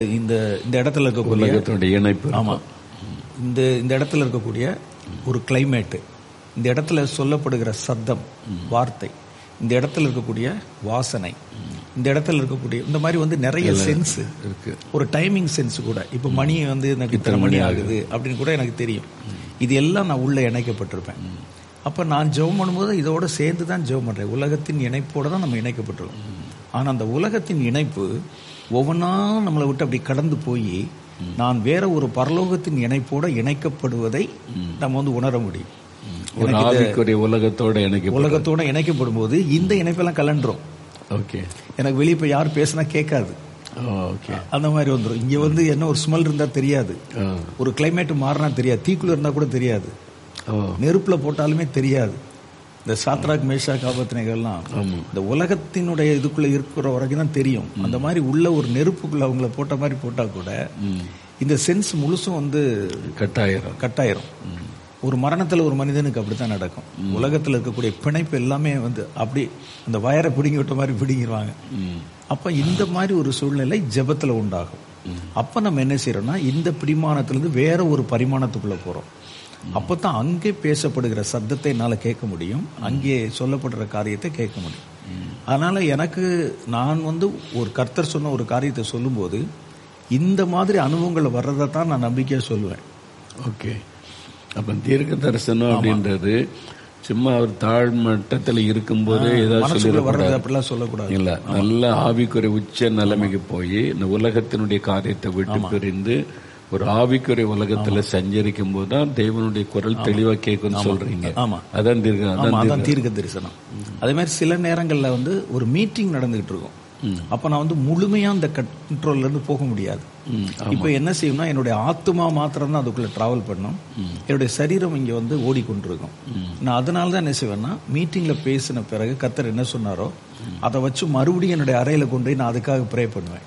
இந்த இந்த இடத்துல இருக்கக்கூடிய உலகத்தினுடைய இணைப்பு ஆமா இந்த இந்த இடத்துல இருக்கக்கூடிய ஒரு கிளைமேட்டு இந்த இடத்துல சொல்லப்படுகிற சத்தம் வார்த்தை இந்த இடத்துல இருக்கக்கூடிய வாசனை இந்த இடத்துல இருக்கக்கூடிய இந்த மாதிரி வந்து நிறைய சென்ஸ் இருக்கு ஒரு டைமிங் சென்ஸ் கூட இப்போ மணி வந்து எனக்கு இத்தனை மணி ஆகுது அப்படின்னு கூட எனக்கு தெரியும் இது எல்லாம் நான் உள்ள இணைக்கப்பட்டிருப்பேன் அப்ப நான் ஜெபம் பண்ணும்போது இதோட சேர்ந்து தான் ஜெபம் பண்றேன் உலகத்தின் இணைப்போட தான் நம்ம இணைக்கப்பட்டிருக்கோம் ஆனா அந்த உலகத்தின் இணைப்பு ஒவ்வொன்றா நம்மளை விட்டு அப்படி கடந்து போய் நான் வேற ஒரு பரலோகத்தின் இணைப்போட இணைக்கப்படுவதை நம்ம வந்து உணர முடியும் ஒரு ஆவிக்குரிய உலகத்தோட எனக்கு உலகத்தோட இணைக்கப்படும் போது இந்த இணைப்பெல்லாம் கலண்டுரும் ஓகே எனக்கு வெளியே போய் யார் பேசினா கேட்காது ஓகே அந்த மாதிரி வந்துடும் இங்க வந்து என்ன ஒரு ஸ்மெல் இருந்தா தெரியாது ஒரு கிளைமேட் மாறினா தெரியாது தீக்குள்ள இருந்தா கூட தெரியாது ஓ நெருப்புல போட்டாலுமே தெரியாது இந்த சாத்ராக் மேஷா காபத்தினைகள்லாம் இந்த உலகத்தினுடைய இதுக்குள்ள இருக்கிற வரைக்கும் தான் தெரியும் அந்த மாதிரி உள்ள ஒரு நெருப்புக்குள்ள அவங்கள போட்ட மாதிரி போட்டா கூட இந்த சென்ஸ் முழுசும் வந்து கட்டாயிரம் கட்டாயிரும் ஒரு மரணத்துல ஒரு மனிதனுக்கு அப்படித்தான் நடக்கும் உலகத்துல இருக்கக்கூடிய பிணைப்பு எல்லாமே வந்து அப்படி அந்த வயரை பிடுங்கி விட்ட மாதிரி பிடிங்கிருவாங்க அப்ப இந்த மாதிரி ஒரு சூழ்நிலை ஜெபத்துல உண்டாகும் அப்ப நம்ம என்ன செய்யறோம்னா இந்த பிடிமானத்திலிருந்து வேற ஒரு பரிமாணத்துக்குள்ள போறோம் அப்பதான் அங்கே பேசப்படுகிற சத்தத்தை என்னால கேட்க முடியும் அங்கே சொல்லப்படுற காரியத்தை கேட்க முடியும் அதனால எனக்கு நான் வந்து ஒரு கர்த்தர் சொன்ன ஒரு காரியத்தை சொல்லும்போது இந்த மாதிரி அனுபவங்கள் வர்றதை தான் நான் நம்பிக்கையா சொல்லுவேன் ஓகே அப்ப தீர்க்க தரிசனம் அப்படின்றது சும்மா அவர் தாழ் மட்டத்துல இருக்கும்போது ஏதாவது மனசுக்குள்ள வர்றது சொல்லிடக்கூடாது அப்படிலாம் சொல்லக்கூடாது இல்ல நல்ல ஆவிக்குரிய உச்ச நிலைமைக்கு போய் இந்த உலகத்தினுடைய காரியத்தை விட்டு பிரிந்து ஒரு ஆவிக்குரிய உலகத்துல சஞ்சரிக்கும் போது தான் தேவனுடைய குரல் தெளிவா கேட்கும்னு சொல்றீங்க ஆமா அதான் தீர்க்க ஆமா அதான் அதான் தீர்க்க தரிசனம் அதே மாதிரி சில நேரங்கள்ல வந்து ஒரு மீட்டிங் நடந்துகிட்டு இருக்கும் அப்ப நான் வந்து முழுமையா அந்த கண்ட்ரோல்ல இருந்து போக முடியாது இப்ப என்ன செய்யும்னா என்னுடைய ஆத்மா மாத்திரம் தான் அதுக்குள்ள டிராவல் பண்ணும் என்னுடைய சரீரம் இங்க வந்து ஓடிக்கொண்டிருக்கும் நான் அதனால தான் என்ன செய்வேன்னா மீட்டிங்ல பேசின பிறகு கத்தர் என்ன சொன்னாரோ அதை வச்சு மறுபடியும் என்னுடைய அறையில கொண்டு போய் நான் அதுக்காக ப்ரே பண்ணுவேன்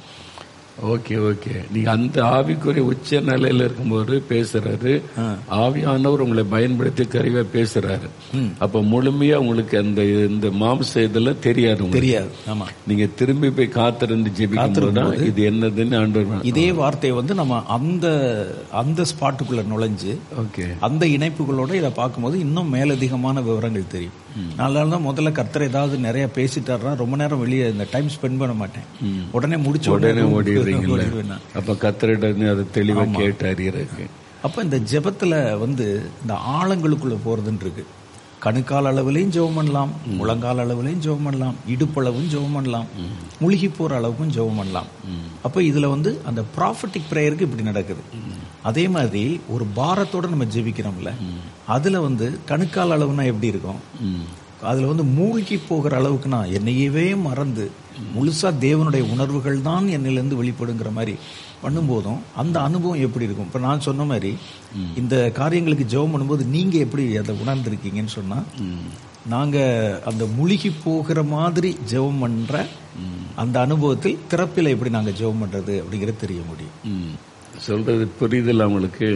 ஓகே ஓகே நீங்க அந்த ஆவிக்குரிய உச்ச நிலையில இருக்கும்போது பேசுறாரு ஆவியானவர் உங்களை பயன்படுத்தி கருவியா பேசுறாரு அப்ப முழுமையா உங்களுக்கு அந்த இந்த மாம்ச இதுல தெரியாது உங்களுக்கு. தெரியாது ஆமா நீங்க திரும்பி போய் காத்திருந்து ஜெபிக்கும் போதுதான் இது என்னதுன்னு ஆண்டவர் இதே வார்த்தையை வந்து நம்ம அந்த அந்த ஸ்பாட்டுக்குள்ள நுழைஞ்சு ஓகே அந்த இணைப்புகளோட இதை பார்க்கும்போது இன்னும் மேலதிகமான விவரங்கள் தெரியும் அதனால தான் முதல்ல கர்த்தர் ஏதாவது நிறைய பேசிட்டாருன்னா ரொம்ப நேரம் வெளியே இந்த டைம் ஸ்பெண்ட் பண்ண மாட்டேன் உடனே முடிச்ச உடனே ஓடிடுறீங்கல்ல ஓடிடுவேன் நான். அப்ப கத்திரிடம் அதை தெளிவா கேட்டு அறியறதுக்கு அப்ப இந்த ஜெபத்துல வந்து இந்த ஆழங்களுக்குள்ள போறதுன்னு இருக்கு கணுக்கால் அளவுலையும் ஜெபம் பண்ணலாம் முழங்கால் அளவுலையும் ஜெபம் பண்ணலாம் இடுப்பளவும் ஜெபம் பண்ணலாம் முழுகி போற அளவுக்கும் ஜெபம் பண்ணலாம் அப்ப இதுல வந்து அந்த ப்ராஃபட்டிக் ப்ரேயருக்கு இப்படி நடக்குது அதே மாதிரி ஒரு பாரத்தோட நம்ம ஜெபிக்கிறோம்ல அதுல வந்து கணுக்கால் அளவுனா எப்படி இருக்கும் அதுல வந்து மூழ்கி போகிற அளவுக்கு நான் என்னையவே மறந்து முழுசா தேவனுடைய உணர்வுகள் தான் என்னிலிருந்து வெளிப்படுங்கிற மாதிரி பண்ணும்போதும் அந்த அனுபவம் எப்படி இருக்கும் இப்ப நான் சொன்ன மாதிரி இந்த காரியங்களுக்கு ஜெபம் பண்ணும்போது நீங்க எப்படி அதை உணர்ந்திருக்கீங்கன்னு சொன்னா நாங்க அந்த முழுகி போகிற மாதிரி ஜெபம் பண்ற அந்த அனுபவத்தில் திறப்பில எப்படி நாங்க ஜெபம் பண்றது அப்படிங்கிறது தெரிய முடியும் ம். சொல்றது புரியுதில்ல அவங்களுக்கு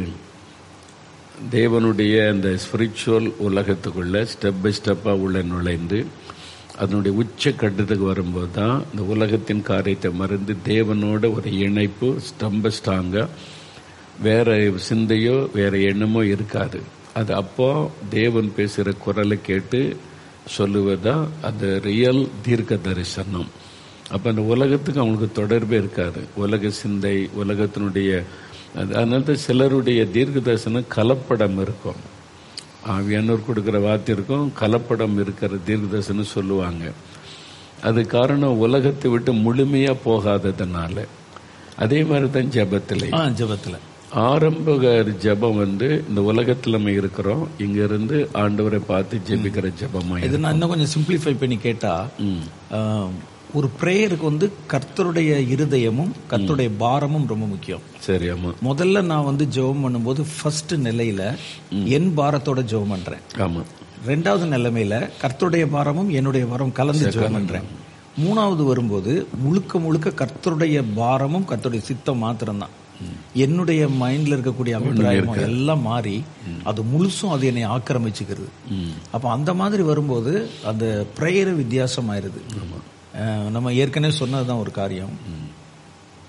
தேவனுடைய அந்த ஸ்பிரிச்சுவல் உலகத்துக்குள்ள ஸ்டெப் பை ஸ்டெப்பா உள்ள நுழைந்து அதனுடைய உச்ச கட்டத்துக்கு வரும்போது தான் இந்த உலகத்தின் காரியத்தை மறந்து தேவனோட ஒரு இணைப்பு ஸ்டம்ப ஸ்ட்ராங்கா வேற சிந்தையோ வேற எண்ணமோ இருக்காது அது அப்போ தேவன் பேசுகிற குரலை கேட்டு சொல்லுவதா அந்த ரியல் தீர்க்க தரிசனம் அப்போ அந்த உலகத்துக்கு அவங்களுக்கு தொடர்பே இருக்காது உலக சிந்தை உலகத்தினுடைய அது- அதனால தான் சிலருடைய தீர்க்க தரிசனம் கலப்படம் இருக்கும் ஆவியானவர் கொடுக்குற வார்த்தை இருக்கும் கலப்படம் இருக்கிற தீர்க்க தரிசனம் சொல்லுவாங்க அது காரணம் உலகத்தை விட்டு முழுமையா போகாததுனால அதே மாதிரி தான் ஜபத்திலே ஆ ஜெபத்துல ஆரம்ப ஜெபம் வந்து இந்த உலகத்துல நம்ம இருக்கிறோம் இங்க இருந்து ஆண்டவரை பார்த்து ஜெபிக்கிற ஜெபமா இது நான் இன்னும் கொஞ்சம் சிம்பிளிஃபை பண்ணி கேட்டா ஆ, ஒரு பிரேயருக்கு வந்து கர்த்தருடைய இருதயமும் கர்த்தருடைய பாரமும் ரொம்ப முக்கியம் சரி ஆமா முதல்ல நான் வந்து ஜெபம் பண்ணும்போது ஃபர்ஸ்ட் நிலையில என் பாரத்தோட ஜெபம் பண்றேன் ஆமா ரெண்டாவது நிலைமையில கர்த்தருடைய பாரமும் என்னுடைய பாரம் கலந்து ஜெபம் பண்றேன் மூணாவது வரும்போது முழுக்க முழுக்க கர்த்தருடைய பாரமும் கர்த்தருடைய சித்தம் மாத்திரம்தான் என்னுடைய மைண்ட்ல இருக்கக்கூடிய அபிப்பிராயமும் எல்லாம் மாறி அது முழுசும் அது என்னை ஆக்கிரமிச்சுக்கிறது அப்ப அந்த மாதிரி வரும்போது அந்த பிரேயர் வித்தியாசமாயிருது அஹ் நம்ம ஏற்கனவே சொன்னதுதான் ஒரு காரியம்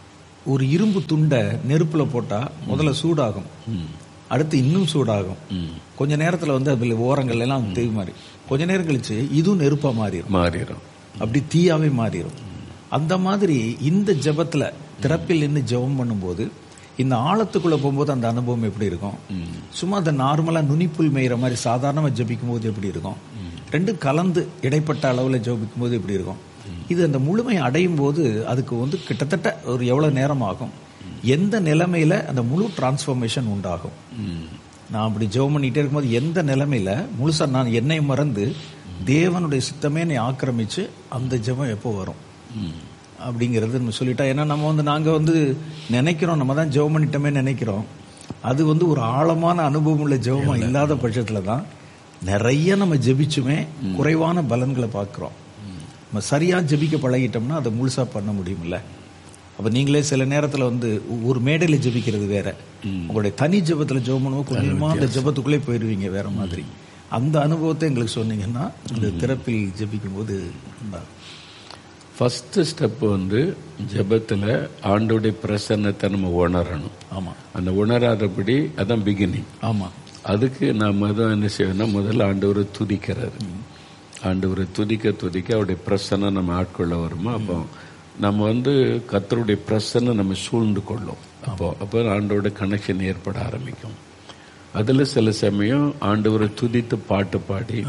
ஒரு இரும்பு துண்டை நெருப்புல போட்டா முதல்ல சூடாகும் அடுத்து இன்னும் சூடாகும் கொஞ்ச நேரத்துல வந்து அதுல ஓரங்கள் எல்லாம் தேய் மாறி கொஞ்ச நேரம் கழிச்சு இதுவும் நெருப்பா மாறிடும் மாறிடும் அப்படி தீயாவே மாறிடும் அந்த மாதிரி இந்த ஜெபத்துல திறப்பில் நின்று ஜெபம் பண்ணும்போது இந்த ஆழத்துக்குள்ள போகும்போது அந்த அனுபவம் எப்படி இருக்கும் சும்மா அந்த நார்மலா நுனிப்புல் மேயிற மாதிரி சாதாரணமா ஜெபிக்கும் போது எப்படி இருக்கும் ரெண்டும் கலந்து இடைப்பட்ட அளவுல ஜெபிக்கும் போது எப்படி இருக்கும் இது அந்த முழுமை அடையும் போது அதுக்கு வந்து கிட்டத்தட்ட ஒரு எவ்வளவு நேரம் ஆகும் எந்த நிலைமையில அந்த முழு டிரான்ஸ்ஃபர்மேஷன் உண்டாகும் நான் அப்படி ஜெபம் பண்ணிட்டே இருக்கும்போது எந்த நிலைமையில முழுசா நான் என்னை மறந்து தேவனுடைய சித்தமே என்னை ஆக்கிரமிச்சு அந்த ஜெபம் எப்போ வரும் அப்படிங்கிறது நம்ம சொல்லிட்டா ஏன்னா நம்ம வந்து நாங்க வந்து நினைக்கிறோம் நம்ம தான் ஜெபம் பண்ணிட்டோமே நினைக்கிறோம் அது வந்து ஒரு ஆழமான அனுபவம் உள்ள ஜெபமா இல்லாத பட்சத்துல தான் நிறைய நம்ம ஜெபிச்சுமே குறைவான பலன்களை பார்க்கிறோம் நம்ம சரியா ஜெபிக்க பழகிட்டோம்னா அதை முழுசா பண்ண முடியும்ல அப்ப நீங்களே சில நேரத்துல வந்து ஒரு மேடையில ஜெபிக்கிறது வேற உங்களுடைய தனி ஜெபத்துல ஜெபம் பண்ணுவோம் கொஞ்சமா அந்த ஜெபத்துக்குள்ளே போயிருவீங்க வேற மாதிரி அந்த அனுபவத்தை எங்களுக்கு சொன்னீங்கன்னா இந்த திறப்பில் ஜெபிக்கும் போது உண்டாகும். ஃபர்ஸ்ட் ஸ்டெப் வந்து ஜெபத்துல ஆண்டோடைய பிரசன்னத்தை நம்ம உணரணும் ஆமா அந்த உணராதபடி அதான் பிகினிங் ஆமா அதுக்கு நாம தான் என்ன செய்யணும்னா முதல்ல ஆண்டவரை துதிக்கிறாரு ஆண்டவரை துதிக்க துதிக்க அவருடைய பிரசன்னம் நம்ம ஆட்கொள்ள வருமா அப்போ நம்ம வந்து கத்தருடைய பிரசன்னம் நம்ம சூழ்ந்து கொள்ளும் அப்போ அப்போ ஆண்டோட கனெக்ஷன் ஏற்பட ஆரம்பிக்கும் அதுல சில சமயம் ஆண்டவரை துதித்து பாட்டு பாடி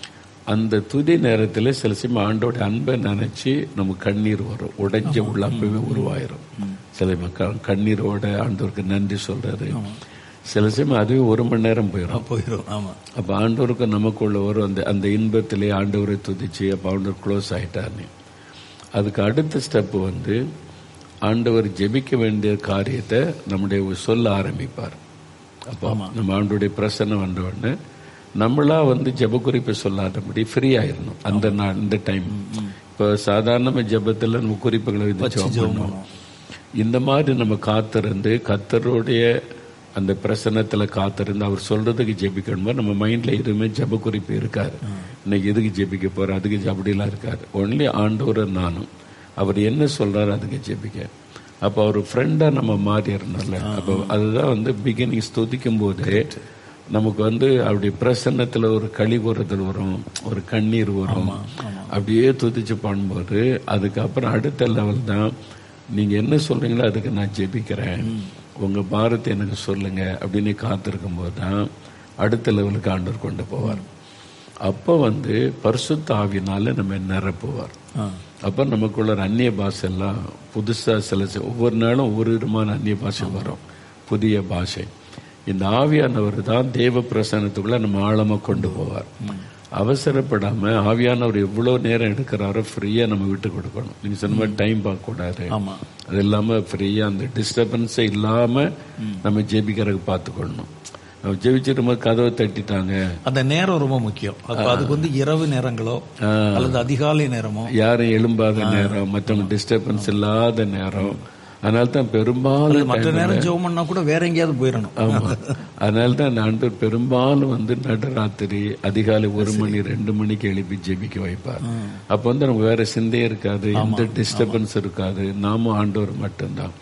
அந்த துதி நேரத்துல சில சமயம் ஆண்டோட அன்பை நினைச்சு நம்ம கண்ணீர் வரும் உடைஞ்ச உள்ள அப்பவே உருவாயிரும் சில மக்கள் கண்ணீரோட ஆண்டவருக்கு நன்றி சொல்றாரு சில சமயம் அதுவே ஒரு மணி நேரம் போயிடும் போயிடும் ஆமா அப்ப ஆண்டவருக்கு நமக்குள்ள வரும் அந்த அந்த இன்பத்திலே ஆண்டவரை துதிச்சு அப்ப ஆண்டவர் க்ளோஸ் ஆயிட்டார்னு அதுக்கு அடுத்த ஸ்டெப் வந்து ஆண்டவர் ஜெபிக்க வேண்டிய காரியத்தை நம்முடைய சொல்ல ஆரம்பிப்பார் அப்போ நம்ம ஆண்டோடைய பிரசன்னம் வந்த உடனே நம்மளா வந்து ஜெப குறிப்பை சொல்லாதபடி ஃப்ரீ ஆயிரணும் அந்த நாள் இந்த டைம் இப்போ சாதாரண ஜெபத்துல நம்ம குறிப்புகளை வச்சு ஜெபம் பண்ணுவோம் இந்த மாதிரி நம்ம காத்திருந்து கத்தருடைய அந்த பிரசன்னத்துல காத்திருந்து அவர் சொல்றதுக்கு ஜெபிக்கணுமோ நம்ம மைண்ட்ல எதுவுமே ஜெப குறிப்பு இருக்காது இன்னைக்கு எதுக்கு ஜெபிக்க போறேன் அதுக்கு ஜெ- அப்படிலாம் இருக்காது ஒன்லி ஆண்டவர் நானும் அவர் என்ன சொல்றாரு அதுக்கு ஜெபிக்க அப்ப அவர் ஃப்ரெண்டா நம்ம மாறிடணும்ல அப்போ அதுதான் வந்து பிகினிங் துதிக்கும் போது நமக்கு வந்து அவருடைய பிரசன்னத்துல ஒரு களி கூறுதல் வரும் ஒரு கண்ணீர் வரும் அப்படியே துதிச்சு பண்ணும்போது அதுக்கப்புறம் அடுத்த லெவல் தான் நீங்க என்ன சொல்றீங்களோ அதுக்கு நான் ஜெபிக்கிறேன் உங்க பாரத்தை எனக்கு சொல்லுங்க அப்படின்னு காத்திருக்கும் போது தான் அடுத்த லெவலுக்கு ஆண்டவர் கொண்டு போவார் அப்போ வந்து பரிசுத்த ஆவினால நம்ம நிரப்புவார் அப்ப நமக்குள்ள ஒரு அந்நிய பாஷை எல்லாம் புதுசா சில சி- ஒவ்வொரு நாளும் ஒவ்வொரு விதமான அந்நிய பாஷை வரும் புதிய பாஷை இந்த ஆவியானவர் தான் தேவ பிரசன்னத்துக்குள்ள நம்ம ஆழமா கொண்டு போவார் அவசரப்படாம ஆவியானவர் எவ்வளவு நேரம் எடுக்கிறாரோ ஃப்ரீயா நம்ம விட்டு கொடுக்கணும் நீங்க சொன்ன மாதிரி டைம் பார்க்க கூடாது ஆமா அது இல்லாம ஃப்ரீயா அந்த டிஸ்டர்பன்ஸே இல்லாம நம்ம ஜெபிக்கிறதுக்கு பார்த்துக்கொள்ளணும் நம்ம ஜெபிச்சிட்டு போது கதவை தட்டிட்டாங்க அந்த நேரம் ரொம்ப முக்கியம் அப்ப அதுக்கு வந்து இரவு நேரங்களோ அல்லது அதிகாலை நேரமோ யாரும் எழும்பாத நேரம் மற்றவங்க டிஸ்டர்பன்ஸ் இல்லாத நேரம் அதனால தான் பெரும்பாலும் மற்ற நேரம் ஜெபம் பண்ணா கூட வேற எங்கேயாவது போயிடணும் ஆமா அதனால தான் ஆண்டவர் பெரும்பாலும் வந்து நடுராத்திரி அதிகாலை ஒரு மணி ரெண்டு மணிக்கு எழுப்பி ஜெபிக்க வைப்பார் அப்ப வந்து நமக்கு வேற சிந்தையே இருக்காது எந்த டிஸ்டர்பன்ஸ் இருக்காது நாமும் ஆண்டவர் மட்டும்தான்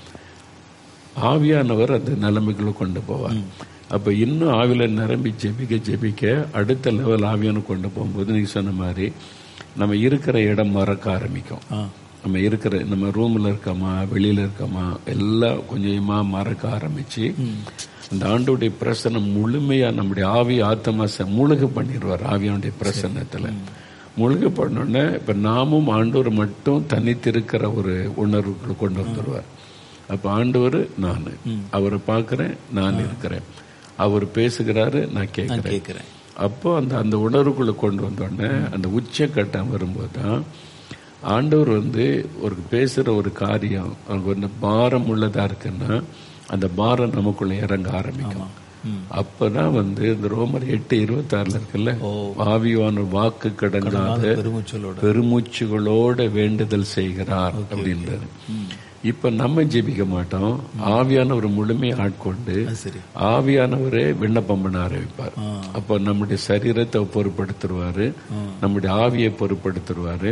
ஆவியானவர் அந்த நிலைமைக்குள்ள கொண்டு போவார் அப்ப இன்னும் ஆவில நிரம்பி ஜெபிக்க ஜெபிக்க அடுத்த லெவல் ஆவியான கொண்டு போகும்போது நீங்க சொன்ன மாதிரி நம்ம இருக்கிற இடம் மறக்க ஆரம்பிக்கும் நம்ம இருக்கிற நம்ம ரூம்ல இருக்கோமா வெளியில இருக்கோமா எல்லாம் கொஞ்சமா மறக்க ஆரம்பிச்சு அந்த ஆண்டோடைய பிரசனம் முழுமையா நம்முடைய ஆவி ஆத்மா ச- முழுக பண்ணிடுவார் ஆவியானுடைய பிரசன்னத்துல முழுக பண்ணோடனே இப்ப நாமும் ஆண்டவர் மட்டும் தனித்திருக்கிற ஒரு உணர்வுக்குள்ள கொண்டு வந்துடுவார் அப்ப ஆண்டவர் நான் அவரை பார்க்கிறேன் நான் இருக்கிறேன் அவர் பேசுகிறாரு நான் கேட்கிறேன் கேட்கிறேன் அப்போ அந்த அந்த உணர்வுக்குள்ள கொண்டு வந்தோடனே அந்த உச்சக்கட்டம் வரும்போது தான் ஆண்டவர் வந்து ஒரு பேசுற ஒரு காரியம் அவங்க வந்து பாரம் உள்ளதா இருக்குன்னா அந்த பாரம் நமக்குள்ள இறங்க ஆரம்பிக்கும் அப்பதான் வந்து இந்த ரோமர் எட்டு இருபத்தாறுல இருக்குல்ல ஆவியான வாக்கு கடங்காத பெருமூச்சலோட பெருமூச்சுகளோட வேண்டுதல் செய்கிறார் அப்படின்றது இப்ப நம்ம ஜெபிக்க மாட்டோம் ஆவியானவர் முழுமையை ஆட்கொண்டு அது சரி ஆவியானவரே விண்ணப்பம் பண்ண ஆரம்பிப்பார் அப்ப நம்முடைய சரீரத்தை பொறுப்படுத்துருவாரு நம்முடைய ஆவியை பொறுப்படுத்துருவாரு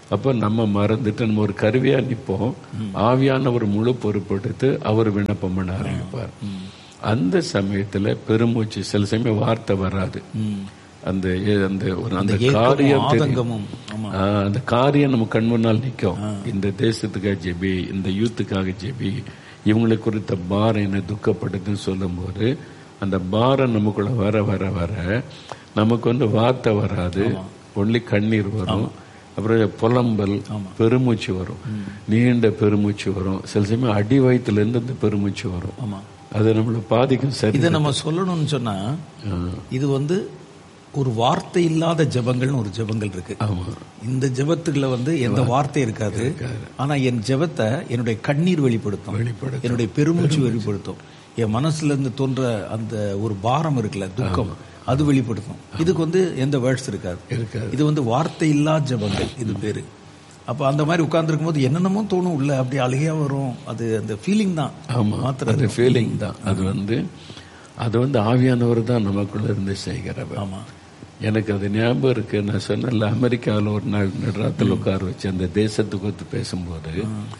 அப்ப நம்ம மறந்துட்டு நம்ம ஒரு கருவியா நிப்போம் ஆவியானவர் முழு பொறுப்பெடுத்து அவர் விண்ணப்பம் பண்ண ஆரம்பிப்பார் அந்த சமயத்துல பெருமூச்சு சில சமயம் வார்த்தை வராது அந்த ஏ- அந்த ஒரு அந்த காரியம் தெரியும் ஆதங்கமும் ஆமா ஆ, அந்த காரியம் நம்ம கண் முன்னால் நிற்கும் இந்த தேசத்துக்காக ஜெபி இந்த யூத்துக்காக ஜெபி இவங்களை குறித்த பாரம் என்ன துக்கப்படுதுன்னு சொல்லும்போது அந்த பாரம் நமக்குள்ள வர வர வர நமக்கு வந்து வார்த்தை வராது ஒன்லி கண்ணீர் வரும் அப்புறம் புலம்பல் பெருமூச்சு வரும் நீண்ட பெருமூச்சு வரும் சில சமயம் அடி வயிற்றுல இருந்து அந்த பெருமூச்சு வரும் ஆமா அது நம்மளை பாதிக்கும் சரி இதை நம்ம சொல்லணும்னு சொன்னா ஆ, இது வந்து ஒரு வார்த்தை இல்லாத ஜெபங்கள்னு ஒரு ஜெபங்கள் இருக்கு ஆமா இந்த ஜெபத்துக்குள்ள வந்து எந்த வார்த்தை இருக்காது ஆனா என் ஜெபத்தை என்னுடைய கண்ணீர் வெளிப்படுத்தும் என்னுடைய பெருமூச்சு வெளிப்படுத்தும் என் மனசுல இருந்து தோன்ற அந்த ஒரு பாரம் இருக்குல்ல துக்கம் அது வெளிப்படுத்தும் இதுக்கு வந்து எந்த வேர்ட்ஸ் இருக்காது இருக்காது. இது வந்து வார்த்தை இல்லா ஜெபங்கள் இது பேரு அப்ப அந்த மாதிரி உட்கார்ந்துருக்கும் போது என்னென்னமோ தோணும் உள்ள அப்படி அழுகையா வரும் அது அந்த ஃபீலிங் தான் ஆமா மாத்திரம் அது ஃபீலிங் தான் அது வந்து அது வந்து ஆவியானவர் தான் நமக்குள்ள இருந்து செய்கிறவர் ஆமா எனக்கு அது ஞாபகம் இருக்கு நான் சொன்னேன்ல அமெரிக்காவில் ஒரு நாள் நடுராத்தில் உட்கார வச்சு அந்த தேசத்தை குறித்து பேசும்போது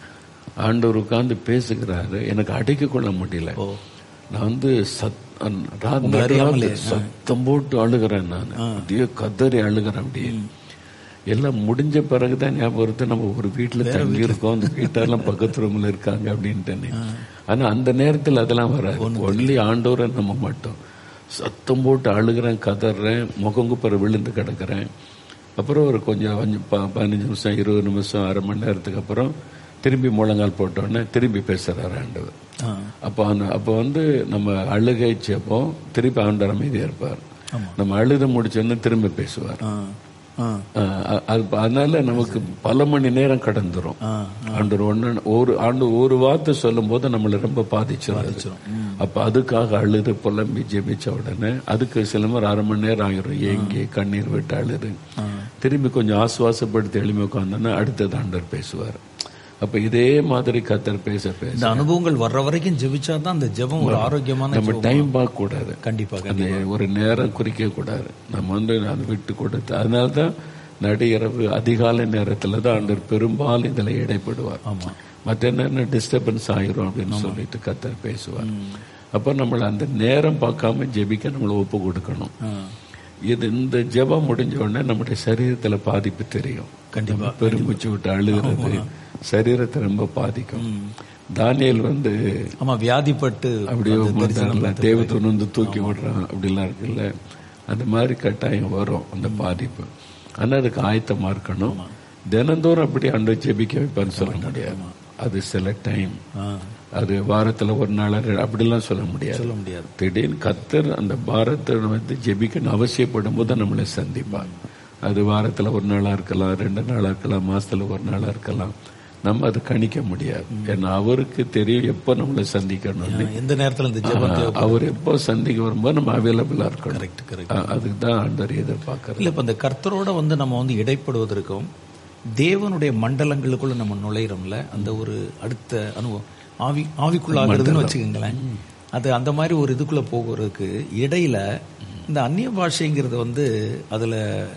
ஆண்டவர் உட்கார்ந்து பேசுகிறாரு எனக்கு அடக்கி கொள்ள முடியல நான் வந்து சத் அந் ரா- நடுராத்திரி சத்தம் போட்டு அழுகிறேன் நான் அப்படியே கதறி அழுகிறேன் அப்படியே எல்லாம் முடிஞ்ச பிறகுதான் ஞாபகம் வருது நம்ம ஒரு வீட்டுல தங்கி இருக்கோம் அந்த வீட்டெல்லாம் பக்கத்து ரூம்ல இருக்காங்க அப்படின்ட்டு ஆனா அந்த நேரத்தில் அதெல்லாம் வராது ஒன்லி ஆண்டோரை நம்ம மட்டும் சத்தம் போட்டு அழுகிறேன் கதறேன் முகங்குப்பற விழுந்து கிடக்குறேன் அப்புறம் ஒரு கொஞ்சம் கொஞ்சம் ப- பதினஞ்சு நிமிஷம் இருபது நிமிஷம் அரை மணி நேரத்துக்கு அப்புறம் திரும்பி முழங்கால் போட்டோடனே திரும்பி பேசுறாரு ஆண்டவர் ஆ. அப்போ அந்த அப்போ வந்து நம்ம அழுகை செப்போம் திருப்பி ஆண்டவர் அமைதியா இருப்பார் நம்ம அழுத முடிச்சோடனே திரும்ப பேசுவார் ஆ. ஆ. அஹ் அ- அது அதனால நமக்கு பல மணி நேரம் கடந்துரும் ஆ. ஆண்டவர் ஒன்னு ஒரு ஆண்டு ஒரு வார்த்தை சொல்லும் போது நம்மளை ரொம்ப பாதிச்சிடும் அப்ப அதுக்காக அழுது புலம்பி ஜெபிச்ச உடனே அதுக்கு சில மாதிரி அரை மணி நேரம் ஆகிரும் ஏங்கி கண்ணீர் விட்டு அழுது திரும்பி கொஞ்சம் ஆசுவாசப்படுத்தி எளிமை உட்காந்தோன்னா அடுத்தது ஆண்டவர் பேசுவார் அப்ப இதே மாதிரி கத்தர் பேச பேச இந்த அனுபவங்கள் வர்ற வரைக்கும் ஜெபிச்சாதான் அந்த ஜெபம் ஒரு ஆரோக்கியமான நம்ம ஜெபம். டைம் பார்க்க கூடாது கண்டிப்பா அந்த ஒரு நேரம் குறிக்க கூடாது நம்ம வந்து அதை விட்டு கொடுத்து அதனால தான் நடுஇரவு அதிகாலை நேரத்துல தான் ஆண்டவர் பெரும்பாலும் இதுல இடைப்படுவார் ஆமா மற்ற என்ன டிஸ்டர்பன்ஸ் ஆயிரும் அப்படின்னு சொல்லிட்டு கத்தர் பேசுவார் அப்ப நம்மள அந்த நேரம் பார்க்காம ஜெபிக்க நம்மள ஒப்பு கொடுக்கணும் ஆ. இது இந்த ஜெபம் முடிஞ்ச உடனே நம்முடைய சரீரத்துல பாதிப்பு தெரியும் கண்டிப்பா, நம்ம பெருமூச்சு விட்டு அழுகிறது சரீரத்தை ரொம்ப பாதிக்கும் தானியல் வந்து ஆமா வியாதிப்பட்டு அப்படியே உட்கார்ந்தாருல தேவதூன் வந்து தூக்கி விடுறான் அப்படிலாம் இருக்குல்ல அந்த மாதிரி கட்டாயம் வரும் அந்த பாதிப்பு ஆனா அதுக்கு ஆயத்தமா இருக்கணும் தினந்தோறும் அப்படி அன்று ஜெபிக்க வைப்பான்னு சொல்ல முடியாது அது சில டைம் ஆ. அது வாரத்துல ஒரு நாள் ரெ- அப்படிலாம் சொல்ல முடியாது சொல்ல முடியாது திடீர்னு கத்தர் அந்த பாரத்தை வந்து ஜெபிக்கணும் அவசியப்படும் போது நம்மளை சந்திப்பார் அது வாரத்துல ஒரு நாளா இருக்கலாம் ரெண்டு நாளா இருக்கலாம் மாசத்துல ஒரு நாளா இருக்கலாம் நம்ம அதை கணிக்க முடியாது ஏன்னா அவருக்கு தெரியும் எப்ப நம்மளை சந்திக்கணும்னு எந்த நேரத்துல இந்த ஜெபம் தேவை அவர் எப்போ சந்திக்க வரும்போது நம்ம அவைலபிளா இருக்கணும் கரெக்ட் கரெக்ட் அ- அதுக்கு தான் ஆண்டவர் எதிர்பார்க்கறது இல்ல இப்ப இந்த கர்த்தரோட வந்து நம்ம வந்து இடைப்படுவதற்கும் தேவனுடைய மண்டலங்களுக்குள்ள நம்ம நுழையிறோம்ல அந்த ஒரு அடுத்த அனுபவம் ஆவி ஆவிக்குள்ளாகிறதுன்னு வச்சுக்கோங்களேன் அது அந்த மாதிரி ஒரு இதுக்குள்ள போகிறதுக்கு இடையில இந்த அந்நிய பாஷைங்கிறது வந்து அதுல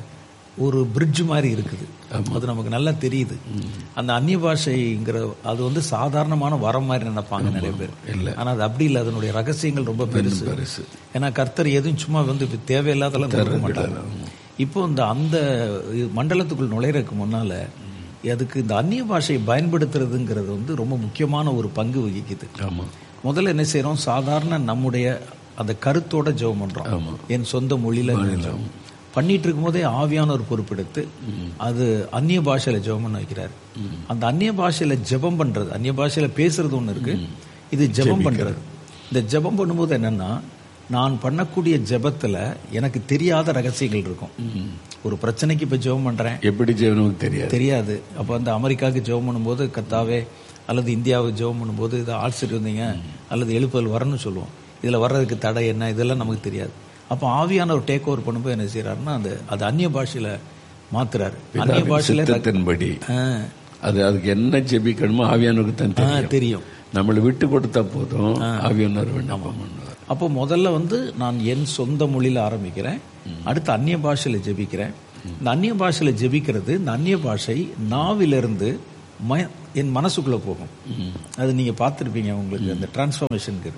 ஒரு பிரிட்ஜ் மாதிரி இருக்குது அது நமக்கு நல்லா தெரியுது அந்த அந்நிய பாஷைங்கிற அது வந்து சாதாரணமான வரம் மாதிரி நினைப்பாங்க நிறைய பேர் இல்ல. ஆனா அது அப்படி இல்லை அதனுடைய ரகசியங்கள் ரொம்ப பெருசு பெருசு ஏன்னா கர்த்தர் எதுவும் சும்மா வந்து இப்ப தேவையில்லாதெல்லாம் கொடுக்க மாட்டாங்க இப்போ இந்த அந்த இது மண்டலத்துக்குள் நுழையறதுக்கு முன்னால அதுக்கு இந்த அந்நிய பாஷையை பயன்படுத்துறதுங்கிறது வந்து ரொம்ப முக்கியமான ஒரு பங்கு வகிக்குது ஆமா முதல்ல என்ன செய்றோம் சாதாரண நம்முடைய அந்த கருத்தோட ஜெபம் பண்றோம் ஆமா. என் சொந்த மொழியில ஜெபம். பண்ணிட்டு இருக்கும்போதே ஆவியானவர் பொறுப்பெடுத்து அது அந்நிய பாஷையில ஜெபம் பண்ண வைக்கிறாரு அந்த அந்நிய பாஷையில ஜெபம் பண்றது அந்நிய பாஷையில பேசுறது ஒண்ணு இருக்கு இது ஜெபம் பண்றது இந்த ஜெபம் பண்ணும்போது என்னன்னா நான் பண்ணக்கூடிய ஜெபத்துல எனக்கு தெரியாத ரகசியங்கள் இருக்கும் ஒரு பிரச்சனைக்கு இப்ப ஜெபம் பண்றேன் எப்படி ஜெவனுக்கு தெரியாது தெரியாது அப்ப அந்த அமெரிக்காவுக்கு ஜெபம் பண்ணும்போது கத்தாவே அல்லது இந்தியாவுக்கு ஜெபம் பண்ணும்போது இதை ஆசிரியர் அல்லது எழுப்புதல் வரணும்னு சொல்லுவோம் இதுல வர்றதுக்கு தடை என்ன இதெல்லாம் நமக்கு தெரியாது அப்ப ஆவியான ஒரு டேக் ஓவர் பண்ணும்போது என்ன செய்யறாருன்னா அந்த அது அந்நிய பாஷையில மாத்துறாரு அந்நிய பிதாவின் பாஷையில சித்தத்தின்படி ஆ, அது அதுக்கு என்ன ஜெபிக்கணுமோ ஆவியானவருக்கு தான் ஆ, தெரியும் தெரியும் நம்மளை விட்டு கொடுத்தா போதும் ஆவியானவர் விண்ணப்பம் பண்ணுவார் அப்போ முதல்ல வந்து நான் என் சொந்த மொழியில ஆரம்பிக்கிறேன் அடுத்து அந்நிய பாஷையில ஜெபிக்கிறேன் இந்த அந்நிய பாஷையில ஜெபிக்கிறது இந்த அந்நிய பாஷை நாவிலிருந்து ம- என் மனசுக்குள்ள போகும் அது நீங்க பார்த்திருப்பீங்க உங்களுக்கு அந்த டிரான்ஸ்ஃபார்மேஷனுக்கு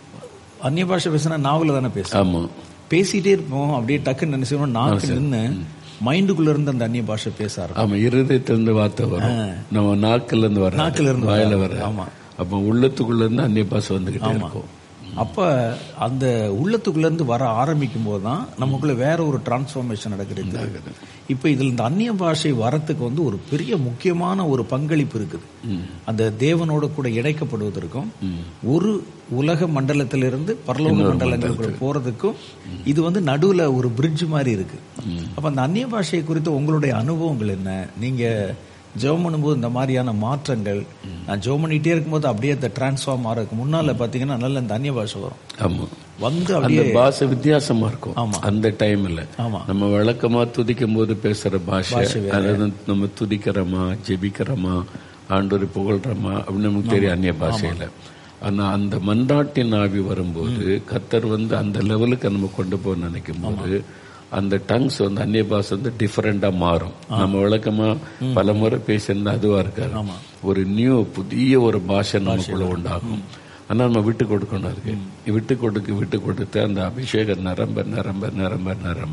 அந்நிய பாஷை பேசினா நாவல தானே பேசும் ஆமா பேசிட்டே இருப்போம் அப்படியே டக்குன்னு என்ன செய்வோம் நாக்கு நின்று மைண்டுக்குள்ள இருந்து அந்த அந்நிய பாஷை பேச ஆரம்பிக்கும் ஆமா இருதயத்திலிருந்து வார்த்தை வரும் நம்ம நாக்குல இருந்து வர நாக்குல இருந்து வாயில வராது. வர ஆமா. அப்ப உள்ளத்துக்குள்ள இருந்து அந்நிய பாசம் வந்துகிட்டே இருக்கும் அப்ப அந்த உள்ளத்துக்குள்ள இருந்து வர ஆரம்பிக்கும் போது தான் நமக்குள்ள வேற ஒரு டிரான்ஸ்ஃபார்மேஷன் நடக்கிறது இப்ப இதுல இந்த அந்நிய பாஷை வரத்துக்கு வந்து ஒரு பெரிய முக்கியமான ஒரு பங்களிப்பு இருக்குது அந்த தேவனோட கூட இணைக்கப்படுவதற்கும் ஒரு உலக மண்டலத்திலிருந்து பரலோக மண்டலங்களுக்குள்ள போறதுக்கும் இது வந்து நடுவுல ஒரு பிரிட்ஜ் மாதிரி இருக்கு அப்ப அந்த அந்நிய பாஷையை குறித்து உங்களுடைய அனுபவங்கள் என்ன நீங்க ஜெபம் பண்ணும்போது இந்த மாதிரியான மாற்றங்கள் நான் ஜெபம் பண்ணிட்டே இருக்கும்போது அப்படியே அந்த டிரான்ஸ்ஃபார்ம் ஆகிறதுக்கு முன்னால பாத்தீங்கன்னா நல்ல இந்த அந்நிய பாஷை வரும் ஆமா வந்து அந்த அப்படியே பாஷை வித்தியாசமா இருக்கும் ஆமா. அந்த டைம்ல ஆமா நம்ம வழக்கமா துதிக்கும் போது பேசுற பாஷை அதாவது நம்ம துதிக்கிறோமா ஜெபிக்கிறோமா ஆண்டோரை புகழ்றோமா அப்படின்னு நமக்கு தெரியும் அந்நிய பாஷையில ஆனா அந்த மன்றாட்டின் ஆவி வரும்போது கத்தர் வந்து அந்த லெவலுக்கு நம்ம கொண்டு போக நினைக்கும் போது அந்த டங்ஸ் வந்து அந்நிய பாஷை வந்து டிஃபரெண்டா மாறும் நம்ம வழக்கமா பல முறை பேசியிருந்தா அதுவா இருக்காது ஒரு நியூ புதிய ஒரு பாஷை நமக்குள்ள உண்டாகும் ஆனா நம்ம விட்டு கொடுக்கணும் அதுக்கு விட்டு கொடுக்க விட்டு கொடுத்து அந்த அபிஷேகம் நிரம்ப நிரம்ப நிரம்ப நிரம்ப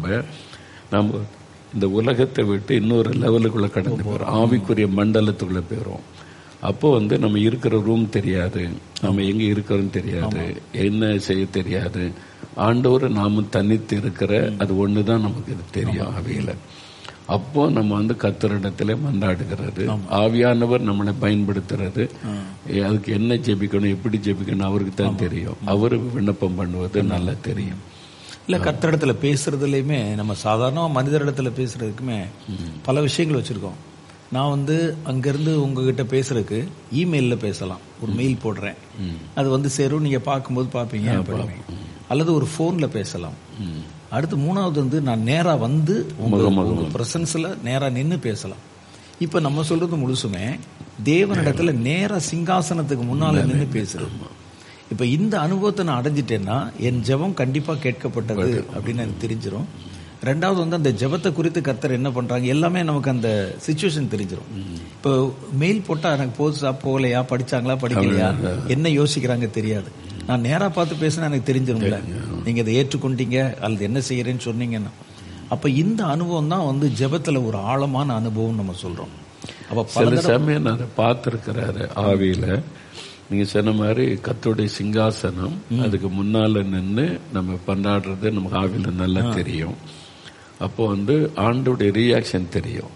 நம்ம இந்த உலகத்தை விட்டு இன்னொரு லெவலுக்குள்ள கடந்து போறோம் ஆவிக்குரிய மண்டலத்துக்குள்ள போயிரும் அப்போ வந்து நம்ம இருக்கிற ரூம் தெரியாது நம்ம எங்க இருக்கிறோம் தெரியாது என்ன செய்ய தெரியாது ஆண்டவர் நாம தனித்து இருக்கிற அது ஒண்ணுதான் நமக்கு இது தெரியும் ஆவியில அப்போ நம்ம வந்து கத்தரிடத்துல மன்றாடுகிறது ஆவியானவர் நம்மளை பயன்படுத்துறது ஏ, அதுக்கு என்ன ஜெபிக்கணும் எப்படி ஜெபிக்கணும் அவருக்கு தான் தெரியும் அவரு விண்ணப்பம் பண்ணுவது நல்லா தெரியும் இல்ல கத்தரிடத்துல பேசுறதுலயுமே நம்ம சாதாரண மனிதரிடத்துல பேசுறதுக்குமே பல விஷயங்கள் வச்சிருக்கோம் நான் வந்து அங்கிருந்து உங்ககிட்ட பேசுறதுக்கு இமெயில்ல பேசலாம் ஒரு மெயில் போடுறேன் அது வந்து சேரும் நீங்க பார்க்கும்போது பார்ப்பீங்க பண்ணுவீங்க. அல்லது ஒரு போன்ல பேசலாம் அடுத்து மூணாவது வந்து நான் நேரா வந்து உங்க உங்க பிரசன்ஸ்ல நேரா நின்னு பேசலாம் இப்ப நம்ம சொல்றது முழுசுமே தேவனிடத்துல நேரா சிங்காசனத்துக்கு முன்னால நின்னு பேசுறது இப்ப இந்த அனுபவத்தை நான் அடைஞ்சிட்டேன்னா என் ஜெபம் கண்டிப்பா கேட்கப்பட்டது அப்படின்னு எனக்கு தெரிஞ்சிரும் ரெண்டாவது வந்து அந்த ஜெபத்தை குறித்து கர்த்தர் என்ன பண்றாங்க எல்லாமே நமக்கு அந்த சுச்சுவேஷன் தெரிஞ்சிரும் இப்போ மெயில் போட்டா எனக்கு போதுசா போகலையா படிச்சாங்களா படிக்கலையா என்ன யோசிக்கிறாங்க தெரியாது நான் நேரா பார்த்து பேசினா எனக்கு தெரிஞ்சிரும்ல நீங்க இதை ஏற்றுக்கொண்டீங்க அல்லது என்ன செய்யறேன்னு சொன்னீங்கன்னா அப்ப இந்த அனுபவம் தான் வந்து ஜெபத்துல ஒரு ஆழமான அனுபவம் நம்ம சொல்றோம் அப்ப பல சில சமயம் நான் அதை பார்த்திருக்கிறாரு ஆவியில நீங்க சொன்ன மாதிரி கத்தோடைய சிங்காசனம் அதுக்கு முன்னால நின்னு நம்ம கொண்டாடுறது நமக்கு ஆவியில நல்லா தெரியும் அப்போ வந்து ஆண்டோடைய ரியாக்ஷன் தெரியும்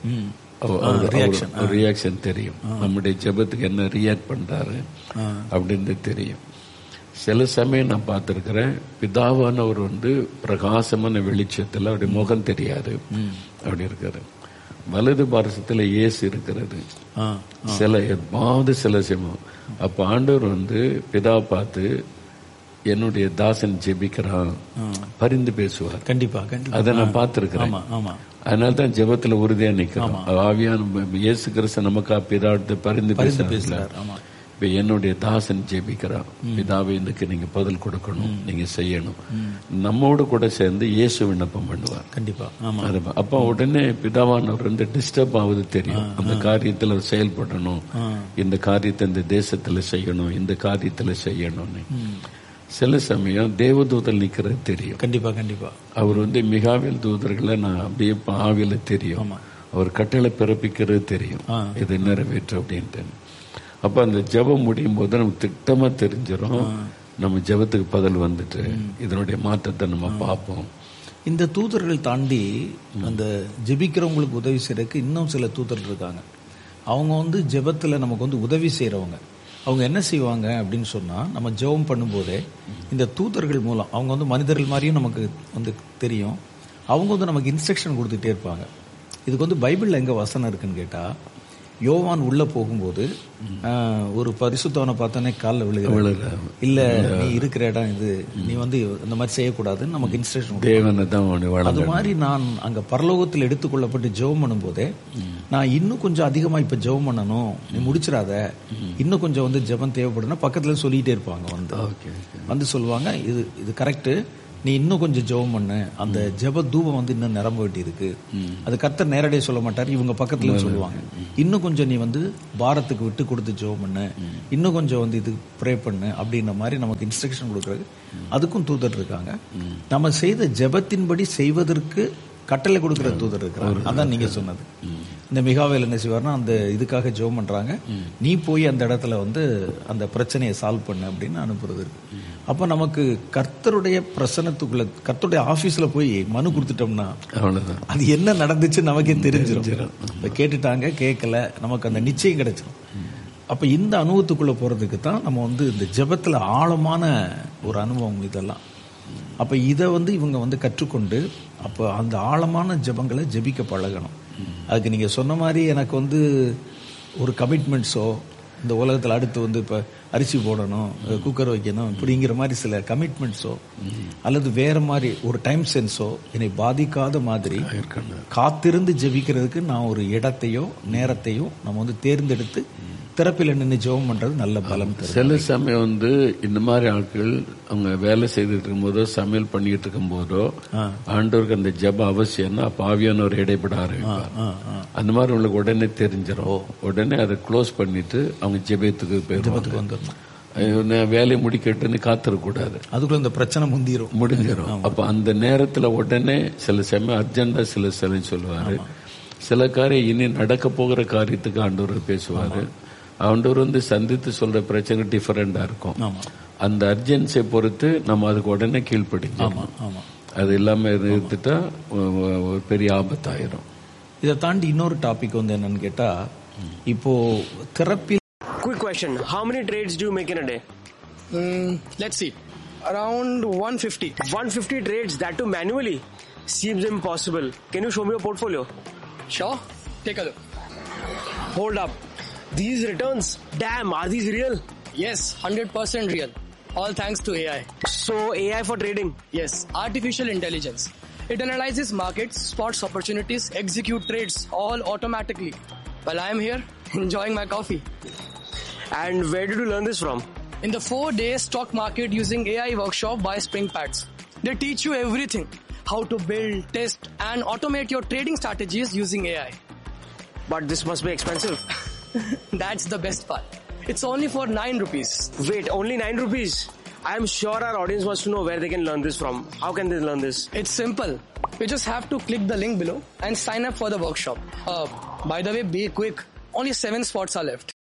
ரியாக்ஷன் தெரியும் நம்முடைய ஜெபத்துக்கு என்ன ரியாக்ட் பண்றாரு அப்படின்னு தெரியும் சில சமயம் நான் பார்த்திருக்கிறேன் பிதாவானவர் வந்து பிரகாசமான வெளிச்சத்துல அவருடைய முகம் தெரியாது அப்படி இருக்காரு வலது பாரசத்துல இயேசு இருக்கிறது ஆ, சில எதாவது சில சமயம் அப்ப ஆண்டவர் வந்து பிதா பார்த்து என்னுடைய தாசன் ஜெபிக்கிறான் பரிந்து பேசுவார் கண்டிப்பா கண்டிப்பா அதை நான் பார்த்திருக்கிறேன் ஆமா ஆமா அதனால தான் ஜெபத்துல உறுதியா நிக்கிறோம் ஆவியான இயேசு கிறிஸ்து நமக்கா பிதாட்ட பரிந்து பேசுறாரு பேசுறார் ஆமா இப்ப என்னுடைய தாசன் ஜெபிக்கிறான் பிதாவை இதுக்கு நீங்க பதில் கொடுக்கணும் நீங்க செய்யணும் நம்மோடு கூட சேர்ந்து இயேசு விண்ணப்பம் பண்ணுவார் கண்டிப்பா ஆமா அது அப்ப உடனே பிதாவானவர் வந்து டிஸ்டர்ப் ஆகுது தெரியும் அந்த காரியத்துல அவர் செயல்படணும் இந்த காரியத்தை இந்த தேசத்துல செய்யணும் இந்த காரியத்துல செய்யணும்னு சில சமயம் தேவதூதல் நிக்கிறது தெரியும் கண்டிப்பா கண்டிப்பா அவர் வந்து மிகாவில் தூதர்களை நான் அப்படியே பா- ஆவியில தெரியும் அவர் கட்டளை பிறப்பிக்கிறது தெரியும் இதை நிறைவேற்று அப்படின்ட்டு அப்ப அந்த ஜெபம் முடியும் போது நமக்கு திட்டமா தெரிஞ்சிடும் நம்ம ஜெபத்துக்கு பதில் வந்துட்டு இதனுடைய மாற்றத்தை நம்ம பார்ப்போம் இந்த தூதர்கள் தாண்டி அந்த ஜெபிக்கிறவங்களுக்கு உதவி செய்யறதுக்கு இன்னும் சில தூதர்கள் இருக்காங்க அவங்க வந்து ஜெபத்துல நமக்கு வந்து உதவி செய்றவங்க அவங்க என்ன செய்வாங்க அப்படின்னு சொன்னா நம்ம ஜெபம் பண்ணும்போதே இந்த தூதர்கள் மூலம் அவங்க வந்து மனிதர்கள் மாதிரியும் நமக்கு வந்து தெரியும் அவங்க வந்து நமக்கு இன்ஸ்ட்ரக்ஷன் கொடுத்துட்டே இருப்பாங்க இதுக்கு வந்து பைபிள்ல எங்க வசனம் இருக்குன்னு கேட்டா யோவான் உள்ள போகும்போது ஆஹ், ஒரு பரிசுத்தவனை பார்த்தோன்னே காலில் விழுகிற இல்ல நீ இருக்கிற இடம் இது நீ வந்து இந்த மாதிரி செய்யக்கூடாதுன்னு நமக்கு இன்ஸ்ட்ரக்ஷன் தேவனை தான் அவனை அது வழங்க மாதிரி நான் அங்க பரலோகத்தில் எடுத்துக்கொள்ளப்பட்டு ஜெபம் பண்ணும்போதே நான் இன்னும் கொஞ்சம் அதிகமா இப்ப ஜெபம் பண்ணணும் நீ முடிச்சிடாத இன்னும் கொஞ்சம் வந்து ஜெபம் தேவைப்படுனா பக்கத்துல சொல்லிட்டே இருப்பாங்க வந்து ஓகே வந்து சொல்லுவாங்க இது இது கரெக்ட் நீ இன்னும் கொஞ்சம் ஜெபம் பண்ணு அந்த ஜெப தூபம் வந்து இன்னும் நிரம்ப வேண்டி இருக்கு அது கர்த்தர் நேரடியாக சொல்ல மாட்டார் இவங்க பக்கத்துல சொல்லுவாங்க இன்னும் கொஞ்சம் நீ வந்து பாரத்துக்கு விட்டு கொடுத்து ஜெபம் பண்ணு இன்னும் கொஞ்சம் வந்து இது ப்ரே பண்ணு அப்படின்ற மாதிரி நமக்கு இன்ஸ்ட்ரக்ஷன் கொடுக்கறது அதுக்கும் தூதர் இருக்காங்க நம்ம செய்த ஜெபத்தின்படி செய்வதற்கு கட்டளை கொடுக்கிற தூதர் இருக்கிறாங்க அதான் நீங்க சொன்னது இந்த மிகாவேல் என்ன செய்வார்னா அந்த இதுக்காக ஜெபம் பண்றாங்க நீ போய் அந்த இடத்துல வந்து அந்த பிரச்சனையை சால்வ் பண்ணு அப்படின்னு அனுப்புறது இருக்கு அப்ப நமக்கு கர்த்தருடைய பிரசனத்துக்குள்ள கர்த்தருடைய ஆபீஸ்ல போய் மனு கொடுத்துட்டோம்னா அவ்வளவுதான் அது என்ன நடந்துச்சு நமக்கே தெரிஞ்சிடும் இப்ப கேட்டுட்டாங்க கேட்கல நமக்கு அந்த நிச்சயம் கிடைச்சிடும் அப்ப இந்த அனுபவத்துக்குள்ள போறதுக்கு தான் நம்ம வந்து இந்த ஜெபத்துல ஆழமான ஒரு அனுபவம் இதெல்லாம் அப்ப இதை வந்து இவங்க வந்து கற்றுக்கொண்டு அப்ப அந்த ஆழமான ஜெபங்களை ஜெபிக்க பழகணும் அதுக்கு நீங்க சொன்ன மாதிரி எனக்கு வந்து ஒரு கமிட்மெண்ட்ஸோ இந்த உலகத்துல அடுத்து வந்து இப்ப அரிசி போடணும் குக்கர் வைக்கணும் இப்படிங்கிற மாதிரி சில கமிட்மெண்ட்ஸோ அல்லது வேற மாதிரி ஒரு டைம் சென்ஸோ என்னை பாதிக்காத மாதிரி காத்திருந்து ஜெபிக்கிறதுக்கு நான் ஒரு இடத்தையோ நேரத்தையோ நம்ம வந்து தேர்ந்தெடுத்து திறப்பில் நின்று ஜெபம் பண்றது நல்ல பலம் தரும் சில சமயம் வந்து இந்த மாதிரி ஆட்கள் அவங்க வேலை செய்துட்டு இருக்கும்போதோ சமையல் பண்ணிட்டு இருக்கும் போதோ ஆண்டவருக்கு அந்த ஜெபம் அவசியம்னா அப்ப ஆவியானவர் இடைப்பட ஆரம்பிப்பார் ஆ, ஆ. அந்த மாதிரி உங்களுக்கு உடனே தெரிஞ்சிடும் உடனே அதை க்ளோஸ் பண்ணிட்டு அவங்க ஜெபத்துக்கு போயிடுவாங்க வந்துடணும் ஐயோ, நான் வேலையை முடிக்கட்டுன்னு காத்திருக்கூடாது அதுக்குள்ள இந்த பிரச்சனை முந்திரும் முடிஞ்சிடும் அப்ப அந்த நேரத்துல உடனே சில சமயம் அர்ஜென்டா சில சில சொல்லுவாரு சில காரியம் இனி நடக்க போகிற காரியத்துக்கு ஆண்டவர் பேசுவாரு ஆண்டவர் வந்து சந்தித்து சொல்ற பிரச்சனை டிஃபரெண்டா இருக்கும் ஆமா அந்த அர்ஜென்சியை பொறுத்து நம்ம அதுக்கு உடனே கீழ்ப்படிஞ்சோம் ஆமா ஆமா அது இல்லாம நிறுத்திட்டா ஒ- ஒ- ஒரு பெரிய ஆபத்தாயிரும் இதை தாண்டி இன்னொரு டாபிக் வந்து என்னன்னு கேட்டா இப்போ திறப்பில் Quick question. How many trades do you make in a day? Mm, let's see. Around 150. 150 trades, that too manually. Seems impossible. Can you show me your portfolio? Sure. Take a look. Hold up. These returns, damn, are these real? Yes, 100% real. All thanks to AI. So, AI for trading. Yes, artificial intelligence. It analyzes markets, spots opportunities, execute trades all automatically. While I am here, enjoying my coffee. And where did you learn this from? In the four day stock market using AI workshop by SpringPads. They teach you everything. How to build, test, and automate your trading strategies using AI. But this must be expensive. That's the best part. It's only for 9 rupees. Wait, only 9 rupees? I am sure our audience wants to know where they can learn this from. How can they learn this? It's simple. You just have to click the link below and sign up for the workshop. Uh, by the way, be quick. Only 7 spots are left.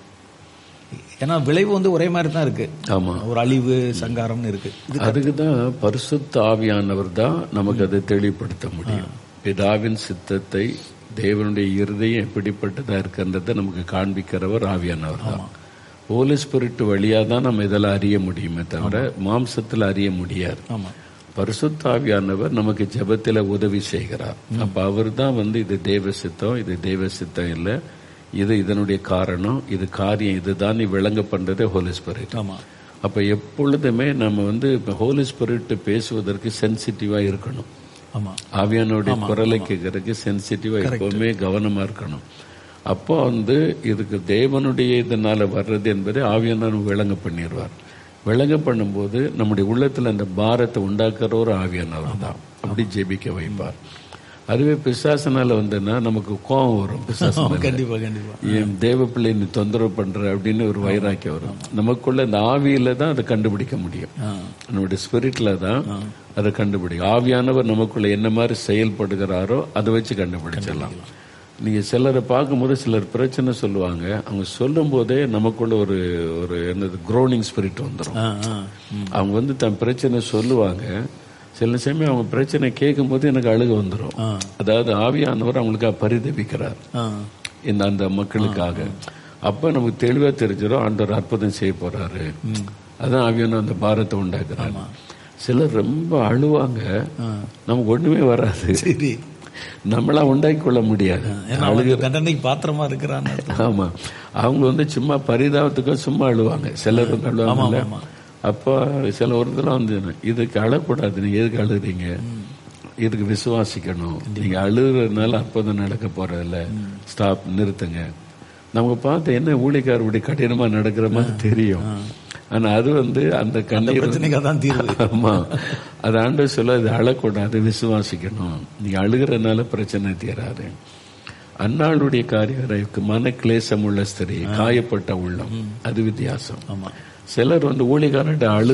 ஏன்னா விளைவு வந்து ஒரே மாதிரி தான் இருக்கு ஆமா ஒரு அழிவு சங்காரம்னு இருக்கு இது அதுக்கு தான் பரிசுத்த ஆவியானவர் தான் நமக்கு அதை தெளிவுபடுத்த முடியும் பிதாவின் சித்தத்தை தேவனுடைய இருதயம் எப்படிப்பட்டதா இருக்கின்றதை நமக்கு காண்பிக்கிறவர் ஆவியானவர் தான் ஹோலி ஸ்பிரிட் வழியா தான் நம்ம இதெல்லாம் அறிய முடியுமே தவிர மாம்சத்தில் அறிய முடியாது ஆமா பரிசுத்த ஆவியானவர் நமக்கு ஜெபத்துல உதவி செய்கிறார் அப்ப அவர் தான் வந்து இது தேவ சித்தம் இது தேவ சித்தம் இல்ல இது இதனுடைய காரணம் இது காரியம் இதுதான் நீ விளங்க பண்றதே ஹோலி ஸ்பிரிட் ஆமா அப்ப எப்பொழுதுமே நம்ம வந்து இப்ப ஹோலி ஸ்பிரிட் பேசுவதற்கு சென்சிட்டிவா இருக்கணும் ஆமா ஆவியானுடைய குரலை கேட்கறதுக்கு சென்சிட்டிவா எப்பவுமே கவனமா இருக்கணும் அப்போ வந்து இதுக்கு தேவனுடைய இதனால வர்றது என்பதை ஆவியானவர் விளங்க பண்ணிடுவார் விளங்க பண்ணும்போது நம்முடைய உள்ளத்துல அந்த பாரத்தை உண்டாக்குற ஒரு ஆவியானவர் தான் அப்படி ஜெபிக்க வைப்பார் அதுவே பிசாசனால வந்ததுன்னா நமக்கு கோபம் வரும் பிசாசனால கண்டிப்பா கண்டிப்பா என் தேவ பிள்ளை நீ தொந்தரவு பண்ற அப்படின்னு ஒரு வைராக்கியம் வரும் நமக்குள்ள இந்த ஆவியில தான் அதை கண்டுபிடிக்க முடியும் நம்முடைய ஸ்பிரிட்ல தான் அதை கண்டுபிடிக்கும் ஆவியானவர் நமக்குள்ள என்ன மாதிரி செயல்படுகிறாரோ அதை வச்சு கண்டுபிடிச்சிடலாம் நீங்க சிலரை பார்க்கும்போது சிலர் பிரச்சனை சொல்லுவாங்க அவங்க சொல்லும் போதே நமக்குள்ள ஒரு ஒரு என்னது குரோனிங் ஸ்பிரிட் வந்துடும் ஆ, ஆ. அவங்க வந்து தன் பிரச்சனை சொல்லுவாங்க சில சமயம் அவங்க பிரச்சனை கேட்கும் போது எனக்கு அழுக வந்துடும் அதாவது ஆவியானவர் அவங்களுக்காக பரிதபிக்கிறார் ஆ. இந்த அந்த மக்களுக்காக அப்ப நமக்கு தெளிவா தெரிஞ்சிடும் ஆண்டவர் அற்புதம் செய்ய போறாரு அதான் ஆவியான அந்த பாரத்தை உண்டாக்குறாரு சிலர் ரொம்ப அழுவாங்க நமக்கு ஒண்ணுமே வராது சரி நம்மளா உண்டாக்கி கொள்ள முடியாது ஏன்னா அவங்க தண்டனைக்கு பாத்திரமா இருக்கிறான்னு ஆமா அவங்க வந்து சும்மா பரிதாபத்துக்கும் சும்மா அழுவாங்க சிலர் வந்து அழுவாங்கல்ல ஆமா. அப்போ சில ஒருத்தலாம் வந்து இதுக்கு அழக்கூடாது நீங்க எதுக்கு அழுகுறீங்க இதுக்கு விசுவாசிக்கணும் நீங்க அழுகுறதுனால அற்புதம் நடக்க போறதில்ல ஸ்டாப் நிறுத்துங்க நமக்கு பார்த்து என்ன ஊழியக்காரர் இப்படி கடினமா நடக்கிற மாதிரி தெரியும் ஆனா அது வந்து அந்த கண்ணீர் வந்து- பிரச்சனைக்கு அதான் தீர்வு ஆமா அது ஆண்டு சொல்ல அது அழக்கூடாது விசுவாசிக்கணும் நீ அழுகிறனால பிரச்சனை தீராது அன்னாளுடைய காரியம் மன கிளேசம் உள்ள ஸ்திரீ காயப்பட்ட உள்ளம் அது வித்தியாசம் ஆமா சிலர் வந்து ஊழிகாரன் அழு